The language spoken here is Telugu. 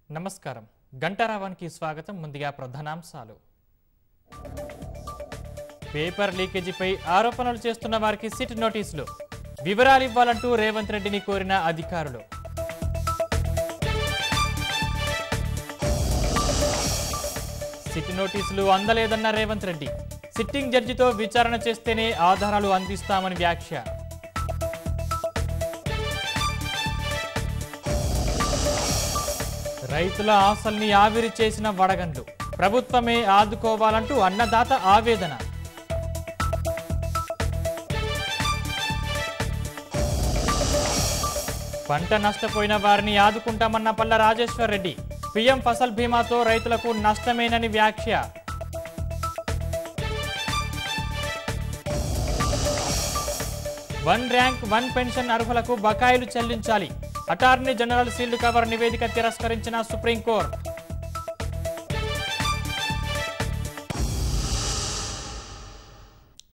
నమస్కారం గంటారావానికి స్వాగతం ముందుగా ప్రధానాంశాలు పేపర్ లీకేజీపై ఆరోపణలు చేస్తున్న వారికి సిట్ నోటీసులు వివరాలు ఇవ్వాలంటూ రేవంత్ రెడ్డిని కోరిన అధికారులు సిట్ నోటీసులు అందలేదన్న రేవంత్ రెడ్డి సిట్టింగ్ జడ్జితో విచారణ చేస్తేనే ఆధారాలు అందిస్తామని వ్యాఖ్య రైతుల ఆశల్ని ఆవిరి చేసిన వడగండ్లు ప్రభుత్వమే ఆదుకోవాలంటూ అన్నదాత ఆవేదన పంట నష్టపోయిన వారిని ఆదుకుంటామన్న పల్ల రాజేశ్వర్ రెడ్డి పీఎం ఫసల్ బీమాతో రైతులకు నష్టమేనని వ్యాఖ్య వన్ ర్యాంక్ వన్ పెన్షన్ అర్హులకు బకాయిలు చెల్లించాలి అటార్నీ జనరల్ సీల్డ్ కవర్ నివేదిక తిరస్కరించిన సుప్రీంకోర్టు